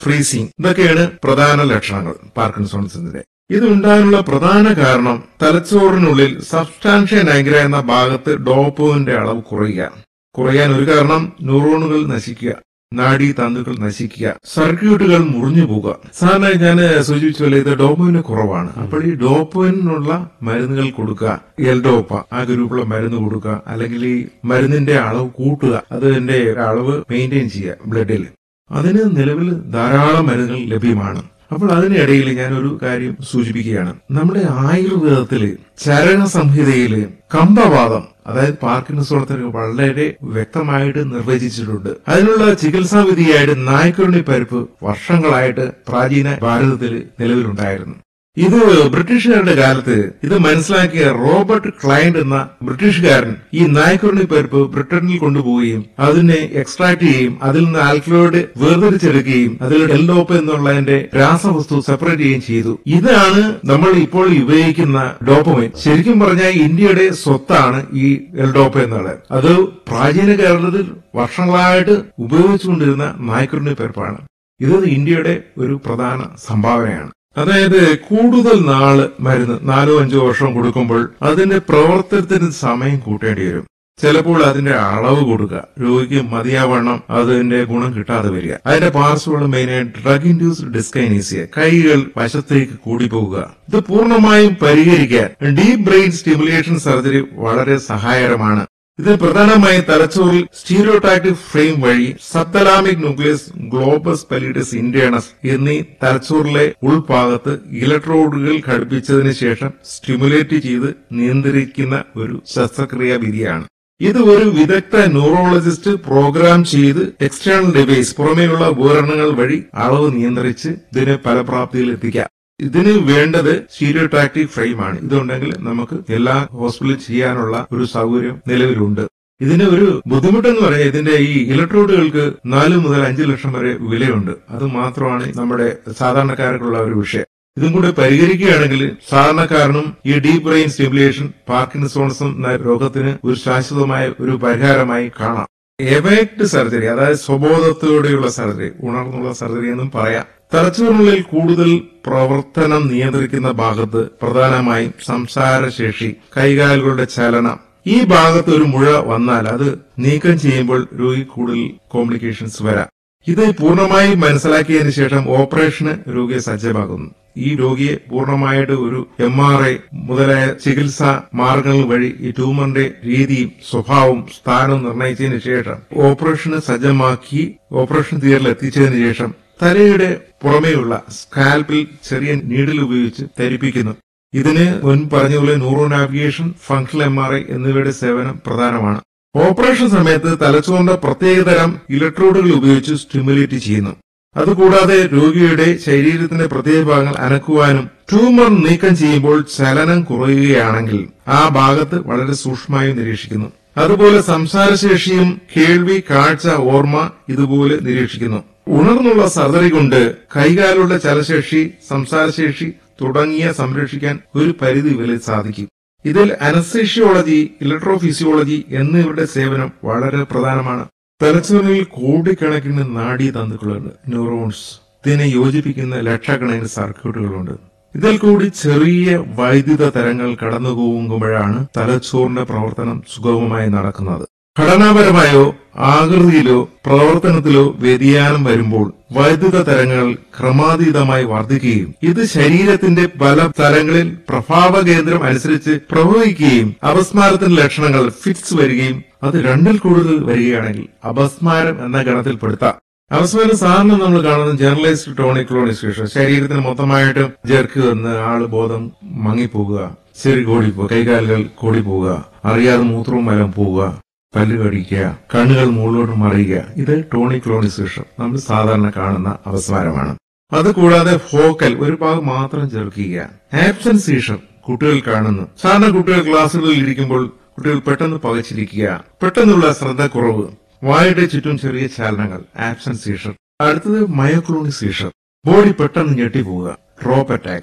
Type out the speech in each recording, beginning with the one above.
freezing ഇതൊക്കെയാണ് പ്രധാന ലക്ഷണങ്ങൾ പാർക്കിൻസോൺസിന്റെ ഇത് ഉണ്ടാകാനുള്ള പ്രധാന കാരണം തലച്ചോറിനുള്ളിൽ സബ്സ്റ്റാൻഷ്യ നൈഗ്ര എന്ന ഭാഗത്ത് ഡോപ്പോവിന്റെ അളവ് കുറയുക കുറയാൻ ഒരു കാരണം ന്യൂറോണുകൾ നശിക്കുക നാഡീ തന്തുക്കൾ നശിക്കുക സർക്യൂട്ടുകൾ മുറിഞ്ഞു പോകുക സാധാരണ ഞാൻ സൂചിപ്പിച്ച പോലെ ഇത് ഡോപ്പോയിന് കുറവാണ് അപ്പോൾ ഈ ഡോപ്പോയിനുള്ള മരുന്നുകൾ കൊടുക്കുക എൽഡോപ്പ ആ ഗ്രൂപ്പുള്ള മരുന്ന് കൊടുക്കുക അല്ലെങ്കിൽ ഈ മരുന്നിന്റെ അളവ് കൂട്ടുക അതിന്റെ അളവ് മെയിൻറ്റെയിൻ ചെയ്യുക ബ്ലഡിൽ അതിന് നിലവിൽ ധാരാളം മരുന്നുകൾ ലഭ്യമാണ് അപ്പോൾ അതിനിടയിൽ ഞാൻ ഒരു കാര്യം സൂചിപ്പിക്കുകയാണ് നമ്മുടെ ആയുർവേദത്തില് ചരണ സംഹിതയില് കമ്പവാദം അതായത് പാർക്കിൻസോണത്തിന് വളരെ വ്യക്തമായിട്ട് നിർവചിച്ചിട്ടുണ്ട് അതിനുള്ള ചികിത്സാ വിധിയായിട്ട് നായ്ക്കുരുണി പരിപ്പ് വർഷങ്ങളായിട്ട് പ്രാചീന ഭാരതത്തിൽ നിലവിലുണ്ടായിരുന്നു ഇത് ബ്രിട്ടീഷുകാരുടെ കാലത്ത് ഇത് മനസ്സിലാക്കിയ റോബർട്ട് ക്ലൈൻഡ് എന്ന ബ്രിട്ടീഷുകാരൻ ഈ നായ്ക്കുരുണി പരിപ്പ് ബ്രിട്ടനിൽ കൊണ്ടുപോവുകയും അതിനെ എക്സ്ട്രാക്ട് ചെയ്യുകയും അതിൽ നിന്ന് ആൽക്കലോയിഡ് വേർതിരിച്ചെടുക്കുകയും അതിൽ എൽഡോപ്പ് എന്നുള്ളതിന്റെ രാസവസ്തു സെപ്പറേറ്റ് ചെയ്യുകയും ചെയ്തു ഇതാണ് നമ്മൾ ഇപ്പോൾ ഉപയോഗിക്കുന്ന ഡോപ്പമൈൻ ശരിക്കും പറഞ്ഞാൽ ഇന്ത്യയുടെ സ്വത്താണ് ഈ എൽഡോപ്പ് എന്നുള്ളത് അത് പ്രാചീന കേരളത്തിൽ വർഷങ്ങളായിട്ട് ഉപയോഗിച്ചുകൊണ്ടിരുന്ന നായ്ക്കുരുണി പരിപ്പാണ് ഇത് ഇന്ത്യയുടെ ഒരു പ്രധാന സംഭാവനയാണ് അതായത് കൂടുതൽ നാള് മരുന്ന് നാലോ അഞ്ചോ വർഷം കൊടുക്കുമ്പോൾ അതിന്റെ പ്രവർത്തനത്തിന് സമയം കൂട്ടേണ്ടി വരും ചിലപ്പോൾ അതിന്റെ അളവ് കൊടുക്കുക രോഗിക്ക് മതിയാവണ്ണം അതിന്റെ ഗുണം കിട്ടാതെ വരിക അതിന്റെ പാർശ്വങ്ങൾ മെയിനായിട്ട് ഡ്രഗ് ഇൻഡ്യൂസ്ഡ് ഡിസ്കൈനീസിയ കൈകൾ വശത്തേക്ക് കൂടി പോകുക ഇത് പൂർണ്ണമായും പരിഹരിക്കാൻ ഡീപ് ബ്രെയിൻ സ്റ്റിമുലേഷൻ സർജറി വളരെ സഹായകരമാണ് ഇത് പ്രധാനമായും തലച്ചോറിൽ സ്റ്റീരിയോടാക്റ്റീവ് ഫ്രെയിം വഴി സബ്തലാമിക് ന്യൂക്ലിയസ് ഗ്ലോബസ് പലിഡസ് ഇന്റേണസ് എന്നീ തലച്ചോറിലെ ഉൾഭാഗത്ത് ഇലക്ട്രോഡുകൾ ഘടിപ്പിച്ചതിന് ശേഷം സ്റ്റിമുലേറ്റ് ചെയ്ത് നിയന്ത്രിക്കുന്ന ഒരു ശസ്ത്രക്രിയാ വിധിയാണ് ഇത് ഒരു വിദഗ്ധ ന്യൂറോളജിസ്റ്റ് പ്രോഗ്രാം ചെയ്ത് എക്സ്റ്റേണൽ ഡിവൈസ് പുറമേയുള്ള ഉപകരണങ്ങൾ വഴി അളവ് നിയന്ത്രിച്ച് ഇതിനെ ഫലപ്രാപ്തിയിൽ എത്തിക്കാം ഇതിന് വേണ്ടത് സ്റ്റീരിയോടാക്റ്റീവ് ഫ്രെയിമാണ് ഇതുണ്ടെങ്കിൽ നമുക്ക് എല്ലാ ഹോസ്പിറ്റലിൽ ചെയ്യാനുള്ള ഒരു സൗകര്യം നിലവിലുണ്ട് ഇതിന് ഒരു ബുദ്ധിമുട്ടെന്ന് പറയാം ഇതിന്റെ ഈ ഇലക്ട്രോഡുകൾക്ക് നാല് മുതൽ അഞ്ച് ലക്ഷം വരെ വിലയുണ്ട് അത് മാത്രമാണ് നമ്മുടെ സാധാരണക്കാർക്കുള്ള ഒരു വിഷയം ഇതും കൂടെ പരിഹരിക്കുകയാണെങ്കിൽ സാധാരണക്കാരനും ഈ ഡീപ് ബ്രെയിൻ സ്റ്റിമുലേഷൻ പാർക്കിൻസോൺസം എന്ന രോഗത്തിന് ഒരു ശാശ്വതമായ ഒരു പരിഹാരമായി കാണാം എവൈക്ട് സർജറി അതായത് സ്വബോധത്തോടെയുള്ള സർജറി ഉണർന്നുള്ള സർജറി എന്നും പറയാം തലച്ചോറിനുള്ളിൽ കൂടുതൽ പ്രവർത്തനം നിയന്ത്രിക്കുന്ന ഭാഗത്ത് പ്രധാനമായും സംസാരശേഷി കൈകാലുകളുടെ ചലനം ഈ ഭാഗത്ത് ഒരു മുഴ വന്നാൽ അത് നീക്കം ചെയ്യുമ്പോൾ രോഗി കൂടുതൽ കോംപ്ലിക്കേഷൻസ് വരാം ഇത് പൂർണ്ണമായി മനസ്സിലാക്കിയതിനു ശേഷം ഓപ്പറേഷന് രോഗിയെ സജ്ജമാകുന്നു ഈ രോഗിയെ പൂർണ്ണമായിട്ട് ഒരു എം ആർ ഐ മുതലായ ചികിത്സാ മാർഗങ്ങൾ വഴി ഈ ട്യൂമറിന്റെ രീതിയും സ്വഭാവവും സ്ഥാനവും നിർണയിച്ചതിന് ശേഷം ഓപ്പറേഷന് സജ്ജമാക്കി ഓപ്പറേഷൻ തിയേറ്ററിൽ എത്തിച്ചതിന് ശേഷം തലയുടെ പുറമേയുള്ള സ്കാൽപ്പിൽ ചെറിയ നീഡിൽ ഉപയോഗിച്ച് ധരിപ്പിക്കുന്നു ഇതിന് മുൻ പറഞ്ഞതുപോലെ neuro navigation functional M R I എന്നിവയുടെ സേവനം പ്രധാനമാണ് ഓപ്പറേഷൻ സമയത്ത് തലച്ചോറിന്റെ പ്രത്യേകതരം ഇലക്ട്രോഡുകൾ ഉപയോഗിച്ച് സ്റ്റിമുലേറ്റ് ചെയ്യുന്നു അതുകൂടാതെ രോഗിയുടെ ശരീരത്തിന്റെ പ്രത്യേക ഭാഗങ്ങൾ അനക്കുവാനും ട്യൂമർ നീക്കം ചെയ്യുമ്പോൾ ചലനം കുറയുകയാണെങ്കിൽ ആ ഭാഗത്ത് വളരെ സൂക്ഷ്മമായി നിരീക്ഷിക്കുന്നു അതുപോലെ സംസാരശേഷിയും കേൾവി കാഴ്ച ഓർമ്മ ഇതുപോലെ നിരീക്ഷിക്കുന്നു ഉണർന്നുള്ള സർജറി കൊണ്ട് കൈകാലുകളുടെ ചലശേഷി സംസാരശേഷി തുടങ്ങിയ സംരക്ഷിക്കാൻ ഒരു പരിധി വരെ സാധിക്കും ഇതിൽ അനസ്തേഷ്യോളജി ഇലക്ട്രോഫിസിയോളജി എന്നിവരുടെ സേവനം വളരെ പ്രധാനമാണ് തലച്ചോറിൽ കോടിക്കണക്കിന് നാഡീ തന്തുക്കളുണ്ട് ന്യൂറോൺസ് ഇതിനെ യോജിപ്പിക്കുന്ന ലക്ഷക്കണക്കിന് സർക്യൂട്ടുകളുണ്ട് ഇതിൽ കൂടി ചെറിയ വൈദ്യുത തരങ്ങൾ കടന്നു പോകുമ്പോഴാണ് തലച്ചോറിന്റെ പ്രവർത്തനം സുഗമമായി നടക്കുന്നത് ഘടനാപരമായോ ആകൃതിയിലോ പ്രവർത്തനത്തിലോ വ്യതിയാനം വരുമ്പോൾ വൈദ്യുത തരങ്ങൾ ക്രമാതീതമായി വർദ്ധിക്കുകയും ഇത് ശരീരത്തിന്റെ പല തലങ്ങളിൽ പ്രഭാവ കേന്ദ്രം അനുസരിച്ച് പ്രവഹിക്കുകയും അപസ്മാരത്തിന്റെ ലക്ഷണങ്ങൾ ഫിറ്റ്സ് വരികയും അത് രണ്ടിൽ കൂടുതൽ വരികയാണെങ്കിൽ അപസ്മാരം എന്ന ഗണത്തിൽപ്പെടുത്താം അവസാനം സാധാരണ നമ്മൾ കാണുന്ന ജനറലൈസ്ഡ് ടോണിക് ക്ലോണിസ്കേഷൻ ശരീരത്തിന് മൊത്തമായിട്ട് ജെർക്ക് വന്ന് ആള് ബോധം മങ്ങിപ്പോകുക ശരി കോടിപ്പോ കൈകാലുകൾ കോടിപ്പോവുക അറിയാതെ മൂത്രവും മലം പോവുക പല്ല് കടിക്കുക കണ്ണുകൾ മുകളിലോട്ട് മറിയുക ഇത് ടോണിക് ക്ലോണിസേഷൻ നമ്മൾ സാധാരണ കാണുന്ന അവസ്മാരമാണ് അതുകൂടാതെ ഫോക്കൽ ഒരു ഭാഗം മാത്രം ചേർക്കുക ആബ്സെന്റ് സീഷൻ കുട്ടികൾ കാണുന്നു സാധാരണ കുട്ടികൾ ക്ലാസ്സുകളിൽ ഇരിക്കുമ്പോൾ കുട്ടികൾ പെട്ടെന്ന് പകച്ചിരിക്കുക പെട്ടെന്നുള്ള ശ്രദ്ധക്കുറവ് വായുടെ ചുറ്റും ചെറിയ ചലനങ്ങൾ ആബ്സെന്റ് സീഷർ അടുത്തത് മയോക്ലോണിക് സീഷർ ബോഡി പെട്ടെന്ന് ഞെട്ടിപ്പോവുക ഡ്രോപ്പ് അറ്റാക്സ്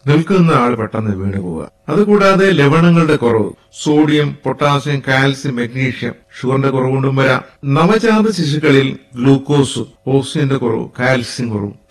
നിൽക്കുന്ന ആൾ പെട്ടെന്ന് വീണു പോവുക അതുകൂടാതെ ലവണങ്ങളുടെ കുറവ് സോഡിയം പൊട്ടാസ്യം കാൽസ്യം മഗ്നീഷ്യം ഷുഗറിന്റെ കുറവ് കൊണ്ടും വരാം നവജാത ശിശുക്കളിൽ ഗ്ലൂക്കോസ് ഓക്സിജന്റെ കുറവ് കാൽസ്യം കുറവ്